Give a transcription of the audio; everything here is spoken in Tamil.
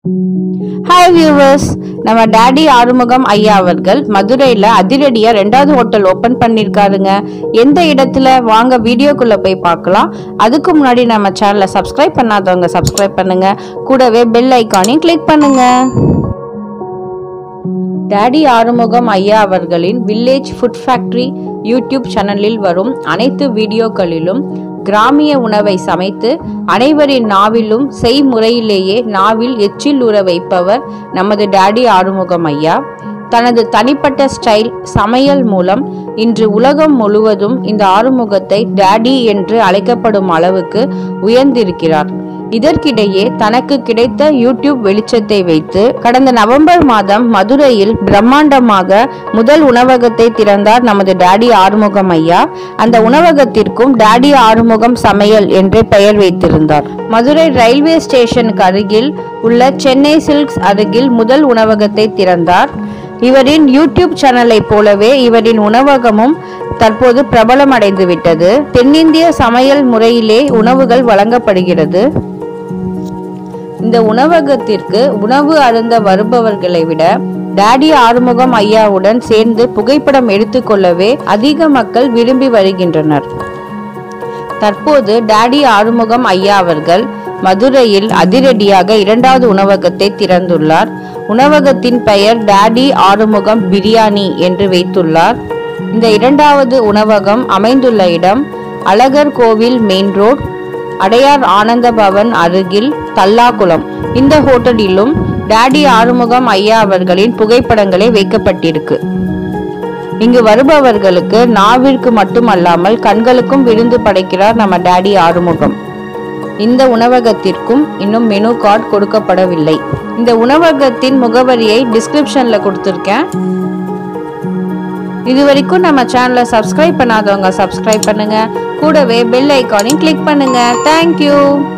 ஹாய் வியூவர்ஸ் நம்ம டாடி ஆறுமுகம் ஐயா அவர்கள் மதுரையில் அதிரடியா ரெண்டாவது ஹோட்டல் ஓபன் பண்ணியிருக்காருங்க எந்த இடத்துல வாங்க வீடியோக்குள்ள போய் பார்க்கலாம் அதுக்கு முன்னாடி நம்ம சேனலை சப்ஸ்கிரைப் பண்ணாதவங்க சப்ஸ்கிரைப் பண்ணுங்க கூடவே பெல் ஐக்கானையும் கிளிக் பண்ணுங்க டாடி ஆறுமுகம் ஐயா அவர்களின் வில்லேஜ் ஃபுட் ஃபேக்டரி யூடியூப் சேனலில் வரும் அனைத்து வீடியோக்களிலும் கிராமிய உணவை சமைத்து அனைவரின் நாவிலும் செய்முறையிலேயே நாவில் எச்சில் உற வைப்பவர் நமது டாடி ஆறுமுகம் ஐயா தனது தனிப்பட்ட ஸ்டைல் சமையல் மூலம் இன்று உலகம் முழுவதும் இந்த ஆறுமுகத்தை டாடி என்று அழைக்கப்படும் அளவுக்கு உயர்ந்திருக்கிறார் இதற்கிடையே தனக்கு கிடைத்த யூடியூப் வெளிச்சத்தை வைத்து கடந்த நவம்பர் மாதம் மதுரையில் பிரம்மாண்டமாக முதல் உணவகத்தை திறந்தார் நமது டாடி ஆறுமுகம் ஐயா அந்த உணவகத்திற்கும் டாடி ஆறுமுகம் சமையல் என்றே பெயர் வைத்திருந்தார் மதுரை ரயில்வே ஸ்டேஷனுக்கு அருகில் உள்ள சென்னை சில்க்ஸ் அருகில் முதல் உணவகத்தை திறந்தார் இவரின் யூடியூப் சேனலை போலவே இவரின் உணவகமும் தற்போது பிரபலம் அடைந்து விட்டது தென்னிந்திய சமையல் முறையிலே உணவுகள் வழங்கப்படுகிறது இந்த உணவகத்திற்கு உணவு அருந்த வருபவர்களை விட டாடி ஆறுமுகம் ஐயாவுடன் சேர்ந்து புகைப்படம் எடுத்துக்கொள்ளவே அதிக மக்கள் விரும்பி வருகின்றனர் தற்போது டாடி ஆறுமுகம் ஐயா அவர்கள் மதுரையில் அதிரடியாக இரண்டாவது உணவகத்தை திறந்துள்ளார் உணவகத்தின் பெயர் டாடி ஆறுமுகம் பிரியாணி என்று வைத்துள்ளார் இந்த இரண்டாவது உணவகம் அமைந்துள்ள இடம் அழகர் கோவில் மெயின் ரோட் அடையார் ஆனந்த பவன் அருகில் தல்லாகுளம் இந்த ஹோட்டலிலும் டாடி ஆறுமுகம் ஐயா அவர்களின் புகைப்படங்களே வைக்கப்பட்டிருக்கு இங்கு வருபவர்களுக்கு நாவிற்கு மட்டுமல்லாமல் கண்களுக்கும் விருந்து படைக்கிறார் நம்ம டாடி ஆறுமுகம் இந்த உணவகத்திற்கும் இன்னும் மெனு கார்டு கொடுக்கப்படவில்லை இந்த உணவகத்தின் முகவரியை டிஸ்கிரிப்ஷன்ல கொடுத்துருக்கேன் இது வரைக்கும் நம்ம சேனலை சப்ஸ்கிரைப் பண்ணாதவங்க சப்ஸ்கிரைப் பண்ணுங்க கூடவே பெல் ஐக்கானையும் கிளிக் பண்ணுங்க தேங்க்யூ